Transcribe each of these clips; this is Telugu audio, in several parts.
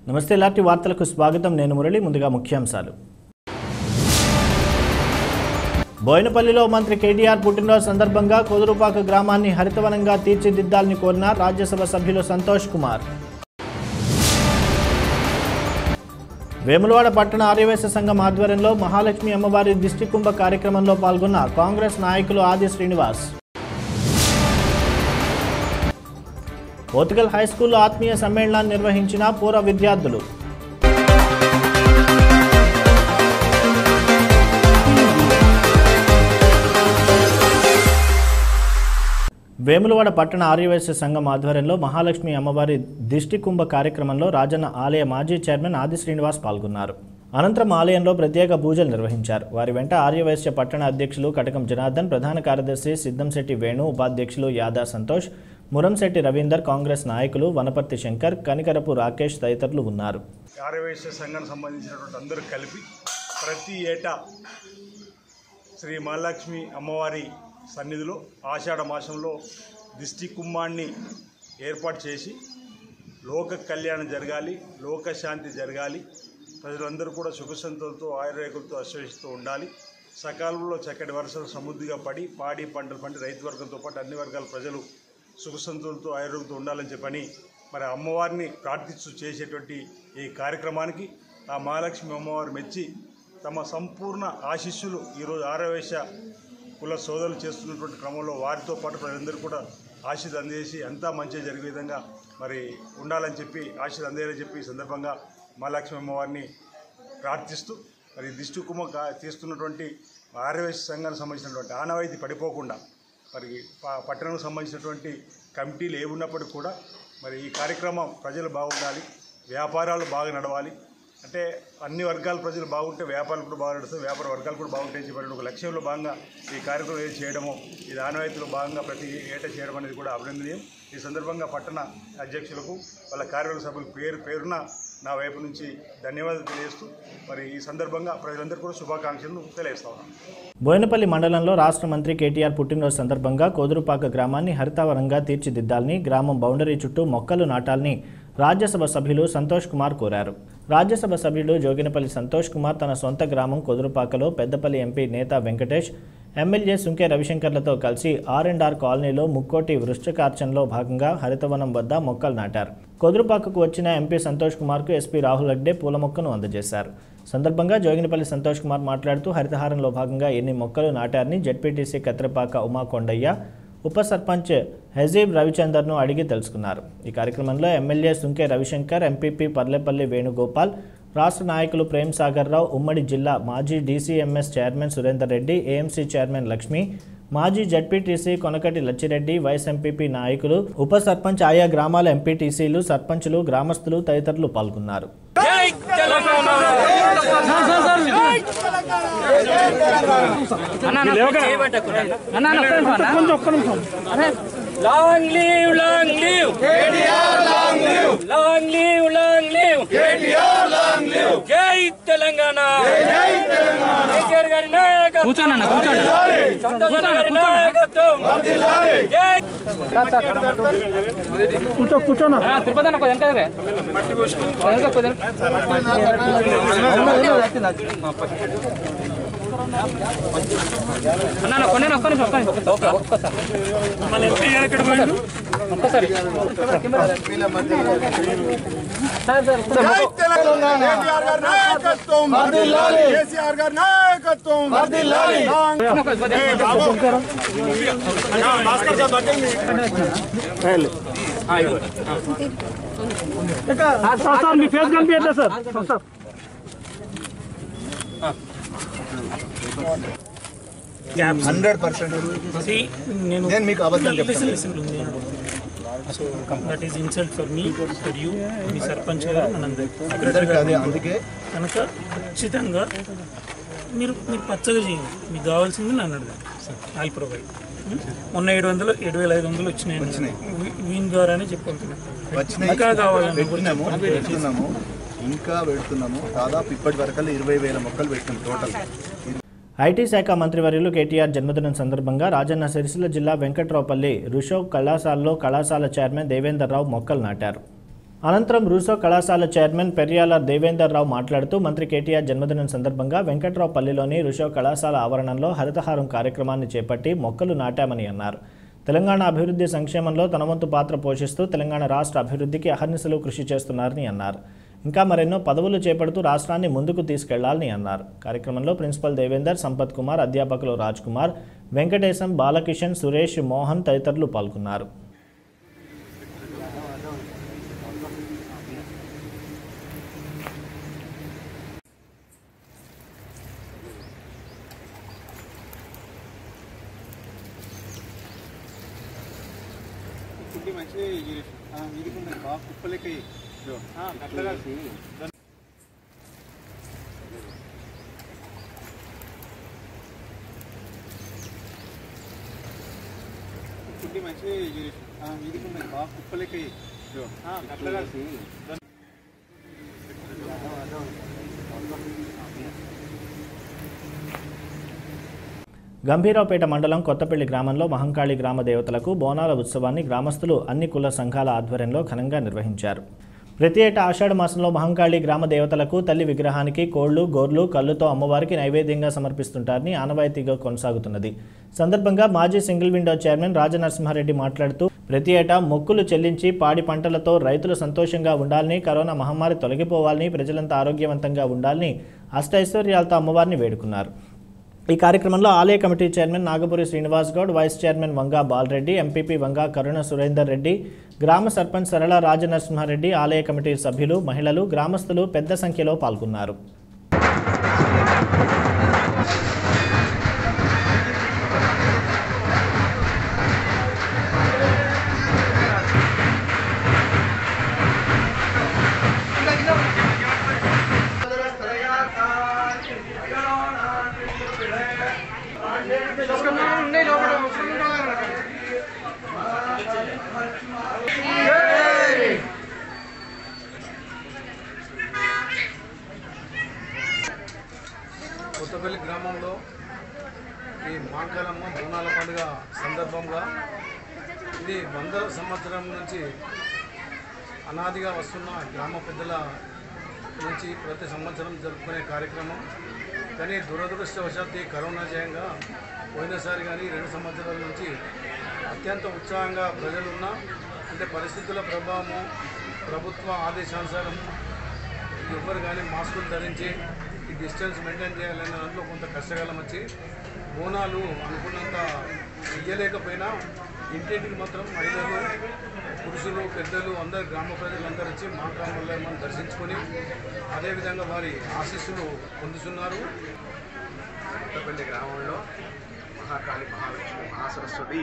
నమస్తే లాంటి వార్తలకు స్వాగతం నేను మురళి ముందుగా ముఖ్యాంశాలు బోయినపల్లిలో మంత్రి కేటీఆర్ పుట్టినరోజు సందర్భంగా కొదురుపాక గ్రామాన్ని హరితవనంగా తీర్చిదిద్దాలని కోరిన రాజ్యసభ సభ్యులు సంతోష్ కుమార్ వేములవాడ పట్టణ ఆర్యవేశ సంఘం ఆధ్వర్యంలో మహాలక్ష్మి అమ్మవారి దిష్టి కుంభ కార్యక్రమంలో పాల్గొన్న కాంగ్రెస్ నాయకులు ఆది శ్రీనివాస్ పోర్తుగల్ హై స్కూల్లో ఆత్మీయ సమ్మేళనాన్ని నిర్వహించిన పూర్వ విద్యార్థులు వేములవాడ పట్టణ ఆర్యవైశ్య సంఘం ఆధ్వర్యంలో మహాలక్ష్మి అమ్మవారి దిష్టి కుంభ కార్యక్రమంలో రాజన్న ఆలయ మాజీ చైర్మన్ ఆది శ్రీనివాస్ పాల్గొన్నారు అనంతరం ఆలయంలో ప్రత్యేక పూజలు నిర్వహించారు వారి వెంట ఆర్యవైశ్య పట్టణ అధ్యక్షులు కటకం జనార్దన్ ప్రధాన కార్యదర్శి సిద్ధంశెట్టి వేణు ఉపాధ్యక్షులు యాదా సంతోష్ మురంశెట్టి రవీందర్ కాంగ్రెస్ నాయకులు వనపర్తి శంకర్ కనికరపు రాకేష్ తదితరులు ఉన్నారు ఆర్యవైశ్య సంఘానికి సంబంధించినటువంటి అందరూ కలిపి ప్రతి ఏటా శ్రీ మహాలక్ష్మి అమ్మవారి సన్నిధిలో ఆషాఢ మాసంలో దిష్టి కుంభాన్ని ఏర్పాటు చేసి లోక కళ్యాణం జరగాలి లోక శాంతి జరగాలి ప్రజలందరూ కూడా సుఖసంతులతో ఆయుర్వేకులతో అశ్వసిస్తూ ఉండాలి సకాలంలో చక్కటి వర్షాలు సమృద్ధిగా పడి పాడి పంటలు పండి రైతు వర్గంతో పాటు అన్ని వర్గాల ప్రజలు సుఖసంతులతో ఆయుర్వేదంతో ఉండాలని చెప్పని మరి అమ్మవారిని ప్రార్థిస్తూ చేసేటువంటి ఈ కార్యక్రమానికి ఆ మహాలక్ష్మి అమ్మవారు మెచ్చి తమ సంపూర్ణ ఆశీస్సులు ఈరోజు ఆరవేశ కుల సోదరులు చేస్తున్నటువంటి క్రమంలో వారితో పాటు ప్రజలందరూ కూడా ఆశీస్ అందజేసి అంతా మంచిగా జరిగే విధంగా మరి ఉండాలని చెప్పి ఆశీస్ అందేయాలని చెప్పి ఈ సందర్భంగా మహాలక్ష్మి అమ్మవారిని ప్రార్థిస్తూ మరి దిష్టి కుమ్మ కా- తీస్తున్నటువంటి ఆర్యవేశ సంఘానికి సంబంధించినటువంటి ఆనవాయితీ పడిపోకుండా మరి ప- పట్టణానికి సంబంధించినటువంటి కమిటీలు ఏ ఉన్నప్పటికీ కూడా మరి ఈ కార్యక్రమం ప్రజలు బాగుండాలి వ్యాపారాలు బాగా నడవాలి అంటే అన్ని వర్గాల ప్రజలు బాగుంటే వ్యాపారాలు కూడా బాగా నడుస్తాయి వ్యాపార వర్గాలు కూడా బాగుంటాయని చెప్పి ఒక లక్ష్యంలో భాగంగా ఈ కార్యక్రమం ఏది చేయడమో ఇది ఆనవాయితీలో భాగంగా ప్రతి ఏటా చేయడం అనేది కూడా అభినందనీయం ఈ సందర్భంగా పట్టణ అధ్యక్షులకు వాళ్ళ కార్యవర్గ సభ్యులకు పేరు పేరున నా వైపు నుంచి ధన్యవాదాలు తెలియజేస్తూ మరి ఈ సందర్భంగా ప్రజలందరూ కూడా శుభాకాంక్షలను తెలియజేస్తా ఉన్నాను బోయినపల్లి మండలంలో రాష్ట్ర మంత్రి కేటీఆర్ పుట్టినరోజు సందర్భంగా కోదురుపాక గ్రామాన్ని హరితావరంగా తీర్చిదిద్దాలని గ్రామం బౌండరీ చుట్టూ మొక్కలు నాటాలని రాజ్యసభ సభ్యులు సంతోష్ కుమార్ కోరారు రాజ్యసభ సభ్యుడు జోగినపల్లి సంతోష్ కుమార్ తన సొంత గ్రామం కొదురుపాకలో పెద్దపల్లి ఎంపీ నేత వెంకటేష్ ఎమ్మెల్యే సుంకే రవిశంకర్లతో కలిసి ఆర్ అండ్ ఆర్ కాలనీలో ముక్కోటి వృశ్చికార్చనలో భాగంగా హరితవనం వద్ద మొక్కలు నాటారు కొదురుపాకకు వచ్చిన ఎంపీ సంతోష్ కుమార్కు ఎస్పీ రాహుల్ హగ్డే పూల మొక్కను అందజేశారు సందర్భంగా జోగినపల్లి సంతోష్ కుమార్ మాట్లాడుతూ హరితహారంలో భాగంగా ఎన్ని మొక్కలు నాటారని జడ్పీటీసీ కత్రపాక ఉమా కొండయ్య ఉప సర్పంచ్ హజీబ్ రవిచందర్ను అడిగి తెలుసుకున్నారు ఈ కార్యక్రమంలో ఎమ్మెల్యే సుంకే రవిశంకర్ ఎంపీపీ పర్లేపల్లి వేణుగోపాల్ రాష్ట్ర నాయకులు ప్రేమ్ సాగర్ రావు ఉమ్మడి జిల్లా మాజీ DCMS chairman Surender Reddy AMC chairman Lakshmi మాజీ ZPTC Konakati Lachireddy vice MPP నాయకులు ఉప సర్పంచ్ ఆయా గ్రామాల ఎంపీటీసీలు సర్పంచులు గ్రామస్తులు తదితరులు పాల్గొన్నారు Long live, long live. KTR, long live. Long live, long live. KTR, long live. జై తెలంగాణ జై తెలంగాణ కేసీఆర్ గారి నాయకత్వం కూర్చోండి కూర్చోండి సంతోష్ గారి నాయకత్వం జై కూర్చో కూర్చోనా తిరుపతి అన్న కొంచెం కదా మట్టి అన్న కొన్ని ఒక్క నిమిషం ఒక్క నిమిషం ఒక్క ఒక్కసారి ఒక్కసారి సార్ సార్ కేటీఆర్ గారి నాయకత్వం కేసీఆర్ గారి నాయకత్వం భాస్కర్ సార్ బట్టి సార్ మీ ఫేస్ కనిపించట్లేదు సార్ సార్ హండ్రెడ్ పర్సెంట్ నేను నేను మీకు అబద్ధం చెప్తాను so that is insult for me for you మీ సర్పంచ్ గారు మనందరి అందరికీ అదే అందుకే కనుక ఖచ్చితంగా మీరు మీరు పచ్చగా చేయండి మీకు కావాల్సింది నన్ను అడగండి ఐ ప్రొవైడ్ మొన్న ఏడు వందలు ఏడు వేల ఐదు వందలు వచ్చినాయి వచ్చినాయి. వీ- వీని ద్వారానే చెప్పగలుగుతున్నాను వచ్చినాయి ఇంకా కావాలండి పెట్టినాము పెడుతున్నాము ఇంకా పెడుతున్నాము దాదాపు ఇప్పటి వరకు ఇరవై వేల మొక్కలు పెట్టినాం టోటల్ ఐటీ శాఖ మంత్రివర్యులు కేటీఆర్ జన్మదినం సందర్భంగా రాజన్న సిరిసిల్ల జిల్లా వెంకట్రావుపల్లి రుషవ్ కళాశాలలో కళాశాల చైర్మన్ దేవేందర్ రావు మొక్కలు నాటారు అనంతరం రూసో కళాశాల చైర్మన్ పెరియాల దేవేందర్ రావు మాట్లాడుతూ మంత్రి కేటీఆర్ జన్మదినం సందర్భంగా వెంకట్రావు పల్లిలోని రుషో కళాశాల ఆవరణంలో హరితహారం కార్యక్రమాన్ని చేపట్టి మొక్కలు నాటామని అన్నారు తెలంగాణ అభివృద్ధి సంక్షేమంలో తన వంతు పాత్ర పోషిస్తూ తెలంగాణ రాష్ట్ర అభివృద్ధికి అహర్నిశలు కృషి చేస్తున్నారని అన్నారు ఇంకా మరెన్నో పదవులు చేపడుతూ రాష్ట్రాన్ని ముందుకు తీసుకెళ్లాలని అన్నారు కార్యక్రమంలో ప్రిన్సిపల్ దేవేందర్ సంపత్ కుమార్ అధ్యాపకులు రాజ్ కుమార్ వెంకటేశం బాలకిషన్ సురేష్ మోహన్ తదితరులు పాల్గొన్నారు కుట్టి మంచిగా ఇదిగుందండి బాగా కుప్పలకి కుట్టి మంచిగా ఇదిగుందండి బాగా కుప్పలకి అట్లా గంభీరావుపేట మండలం కొత్తపల్లి గ్రామంలో మహంకాళి గ్రామ దేవతలకు బోనాల ఉత్సవాన్ని గ్రామస్తులు అన్ని కుల సంఘాల ఆధ్వర్యంలో ఘనంగా నిర్వహించారు ప్రతి ఏటా ఆషాఢ మాసంలో మహంకాళి గ్రామ దేవతలకు తల్లి విగ్రహానికి కోళ్లు గోర్లు కళ్ళుతో అమ్మవారికి నైవేద్యంగా సమర్పిస్తుంటారని ఆనవాయితీగా కొనసాగుతున్నది సందర్భంగా మాజీ సింగిల్ విండో చైర్మన్ రాజనరసింహారెడ్డి మాట్లాడుతూ ప్రతి ఏటా మొక్కులు చెల్లించి పాడి పంటలతో రైతులు సంతోషంగా ఉండాలని కరోనా మహమ్మారి తొలగిపోవాలని ప్రజలంతా ఆరోగ్యవంతంగా ఉండాలని అష్టైశ్వర్యాలతో అమ్మవారిని వేడుకున్నారు ఈ కార్యక్రమంలో ఆలయ committee chairman Nagapuri Srinivas Goud vice chairman Vanga Balareddy MPP Vanga Karuna Surender Reddy గ్రామ సర్పంచ్ సరళ రాజనరసింహారెడ్డి ఆలయ కమిటీ సభ్యులు మహిళలు గ్రామస్తులు పెద్ద సంఖ్యలో పాల్గొన్నారు కొత్తపల్లి గ్రామంలో ఈ మాంకాలమ్మ బోనాల పండుగ సందర్భంగా ఇది వందల సంవత్సరం నుంచి అనాదిగా వస్తున్న గ్రామ పెద్దల నుంచి ప్రతి సంవత్సరం జరుపుకునే కార్యక్రమం కానీ దురదృష్టవశాత్తు ఈ కరోనా జయంగా పోయినసారి కానీ రెండు సంవత్సరాల నుంచి అత్యంత ఉత్సాహంగా ప్రజలున్న అంటే పరిస్థితుల ప్రభావము ప్రభుత్వ ఆదేశానుసారం ఎవ్వరు కానీ మాస్కులు ధరించి ఈ డిస్టెన్స్ మెయింటైన్ చేయాలనే దాంట్లో కొంత కష్టకాలం వచ్చి బోనాలు అనుకున్నంత ఇయ్యలేకపోయినా ఇంటింటికి మాత్రం మహిళలు పురుషులు పెద్దలు అందరు గ్రామ ప్రజలు అందరూ వచ్చి మా గ్రామంలో దర్శించుకొని అదేవిధంగా వారి ఆశీస్సులు పొందుతున్నారు కొత్తపల్లి గ్రామంలో మహాకాళి మహాలక్ష్మి మహాసరస్వతి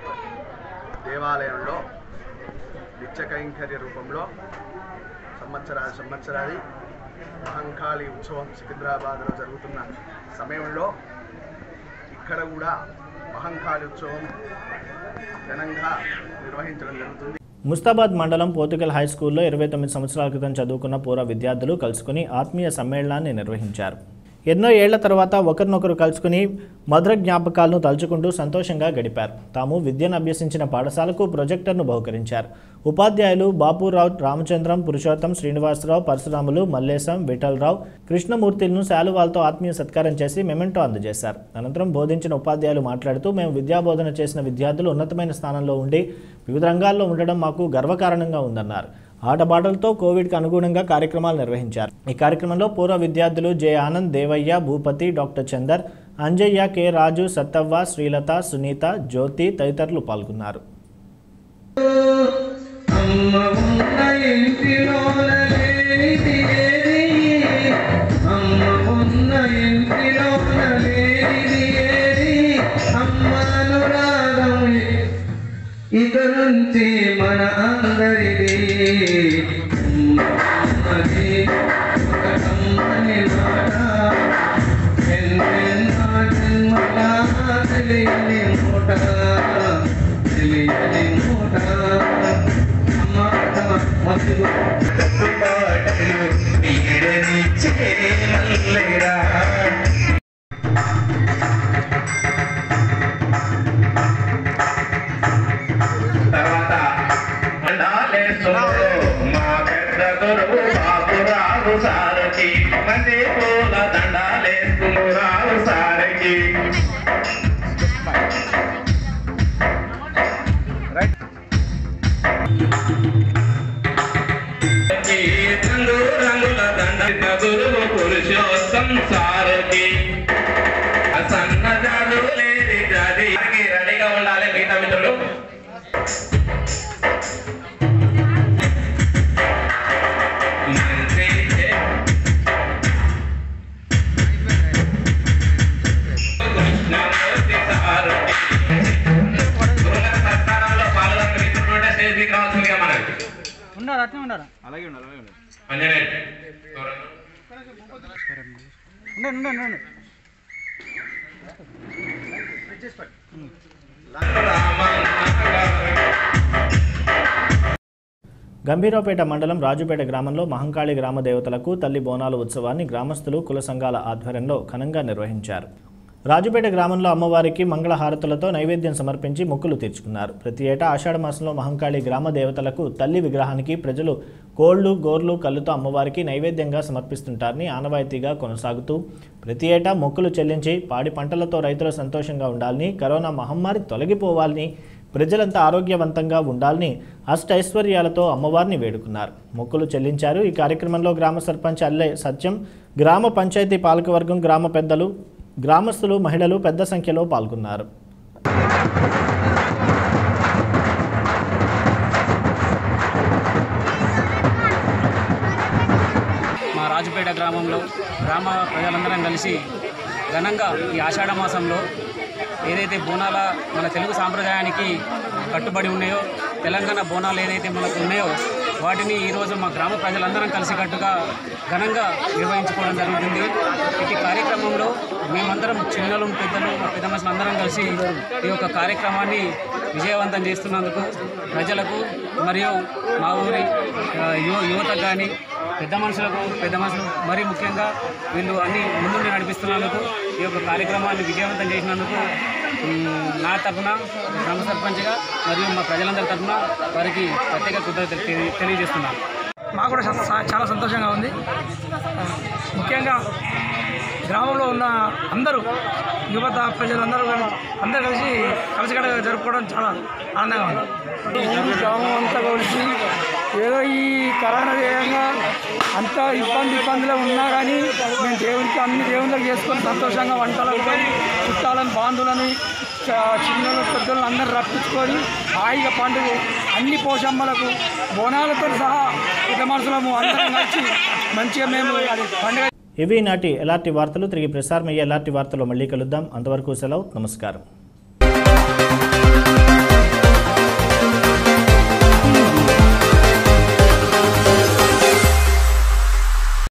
దేవాలయంలో నిత్య కైంకర్య రూపంలో సంవత్సరాది సంవత్సరాది మహంకాళి ఉత్సవం సికింద్రాబాద్లో జరుగుతున్న సమయంలో ఇక్కడ కూడా మహంకాళి ఉత్సవం ఘనంగా నిర్వహించడం జరుగుతుంది ముస్తాబాద్ మండలం పోతుగల్ హై స్కూల్లో ఇరవై తొమ్మిది సంవత్సరాల క్రితం చదువుకున్న పూర్వ విద్యార్థులు కలుసుకుని ఆత్మీయ సమ్మేళనాన్ని నిర్వహించారు ఎన్నో ఏళ్ల తర్వాత ఒకరినొకరు కలుసుకుని మధుర జ్ఞాపకాలను తలుచుకుంటూ సంతోషంగా గడిపారు తాము విద్యను అభ్యసించిన పాఠశాలకు ప్రొజెక్టర్ను బహుకరించారు ఉపాధ్యాయులు బాపురావు రామచంద్రం పురుషోత్తం శ్రీనివాసరావు పరశురాములు మల్లేశం విఠలరావు కృష్ణమూర్తిలను శాలువాలతో ఆత్మీయ సత్కారం చేసి మెమెంటో అందజేశారు అనంతరం బోధించిన ఉపాధ్యాయులు మాట్లాడుతూ మేము విద్యాబోధన చేసిన విద్యార్థులు ఉన్నతమైన స్థానంలో ఉండి వివిధ రంగాల్లో ఉండడం మాకు గర్వకారణంగా ఉందన్నారు ఆటపాటలతో కోవిడ్కి అనుగుణంగా కార్యక్రమాలు నిర్వహించారు ఈ కార్యక్రమంలో పూర్వ విద్యార్థులు J Anand Devayya Bhupathi doctor Chander Anjayya K Raju Sattavva Srilatha Sunitha Jyothi తదితరులు పాల్గొన్నారు అమ్మ ఉన్న ఇంటిలోన లేనిది ఏది అమ్మ ఉన్న ఇంటిలోన లేనిది ఏది అమ్మ అనురాగం ఇక నుంచి మన అందరిది అమ్మది ఒక కమ్మని మాట ఎన్నెన్నో జన్మల తెలియని మూట తెలియని మూట మాట మధురు కట్టుబాటులు నీడనిచ్చే మల్లెరా తర్వాత అందాలే సోలో మా సారకి మంది పూల దండాలేసుకురావు సారకి రంగు రంగుల దండ గురువు పురుషోత్తం సారకి సన్నజాలు లేని జాతి రెడీగా ఉండాలి మిగతా మిత్రులు మంచి కృష్ణమూర్తి సారథి. గురువుల సత్కారంలో పాల్గొన్న మిత్రులు స్టేజ్ మీదకి రావాల్సిందిగా మనవి. అంజనేయులు. గంభీరావుపేట మండలం రాజుపేట గ్రామంలో మహంకాళి గ్రామ దేవతలకు తల్లి బోనాల ఉత్సవాన్ని గ్రామస్తులు కుల సంఘాల ఆధ్వర్యంలో ఘనంగా నిర్వహించారు రాజుపేట గ్రామంలో అమ్మవారికి మంగళహారతులతో నైవేద్యం సమర్పించి మొక్కులు తీర్చుకున్నారు ప్రతి ఏటా ఆషాఢ మాసంలో మహంకాళి గ్రామ దేవతలకు తల్లి విగ్రహానికి ప్రజలు కోళ్లు గోర్లు కళ్ళుతో అమ్మవారికి నైవేద్యంగా సమర్పిస్తుంటారని ఆనవాయితీగా కొనసాగుతూ ప్రతి ఏటా మొక్కులు చెల్లించి పాడి పంటలతో రైతులు సంతోషంగా ఉండాలని కరోనా మహమ్మారి తొలగిపోవాలని ప్రజలంతా ఆరోగ్యవంతంగా ఉండాలని అష్టైశ్వర్యాలతో అమ్మవారిని వేడుకున్నారు మొక్కులు చెల్లించారు ఈ కార్యక్రమంలో గ్రామ సర్పంచ్ అల్లె సత్యం గ్రామ పంచాయతీ పాలకవర్గం గ్రామ పెద్దలు గ్రామస్తులు మహిళలు పెద్ద సంఖ్యలో పాల్గొన్నారు మా రాజుపేట గ్రామంలో గ్రామ ప్రజలందరం కలిసి ఘనంగా ఈ ఆషాఢ మాసంలో ఏదైతే బోనాల మన తెలుగు సాంప్రదాయానికి కట్టుబడి ఉన్నాయో తెలంగాణ బోనాలు ఏదైతే మనకు ఉన్నాయో వాటిని ఈరోజు మా గ్రామ ప్రజలందరం కలిసికట్టుగా ఘనంగా నిర్వహించుకోవడం జరుగుతుంది ఇటు కార్యక్రమంలో మేమందరం చిన్నలు పెద్దలు పెద్ద మనుషులు అందరం కలిసి ఈ యొక్క కార్యక్రమాన్ని విజయవంతం చేస్తున్నందుకు ప్రజలకు మరియు మా ఊరి ఆ, యువ యువతకు కానీ పెద్ద మనుషులకు పెద్ద మనుషులు మరీ ముఖ్యంగా వీళ్ళు అన్ని ముందుండి నడిపిస్తున్నందుకు ఈ యొక్క కార్యక్రమాన్ని విజయవంతం చేసినందుకు మ్, నా తరఫున గ్రామ సర్పంచ్గా మరియు మా ప్రజలందరి తరఫున వారికి ప్రత్యేక కృతజ్ఞతలు తెలి- తెలియజేస్తున్నాను మాకు కూడా స- చాలా సంతోషంగా ఉంది ముఖ్యంగా గ్రామంలో ఉన్న అందరూ యువత ప్రజలందరూ కూడా అందరూ కలిసి కలిసికట్టుగా జరుపుకోవడం చాలా ఆనందంగా ఉంది ఈ గ్రామం అంతా కలిసి ఏదో ఈ కరోనా వేయంగా అంత ఇబ్బంది ఇబ్బందులు ఉన్నా కానీ మేము దేవుడికి అన్ని దేవుళ్ళకి చేసుకొని సంతోషంగా వంటలకు పోయి చుట్టాలను బాంధువులని చిన్నలు పెద్దలను అందరూ రప్పించుకొని హాయిగా పండుగ అన్ని పోషమ్మలకు బోనాలతో సహా పెద్ద మనుషులము అందరం కలిసి మంచిగా మేము పండుగ ఇవి నాటి ఎలాంటి వార్తలు తిరిగి ప్రసారమయ్యే ఎలాంటి వార్తలు మళ్ళీ కలుద్దాం అంతవరకు సెలవు నమస్కారం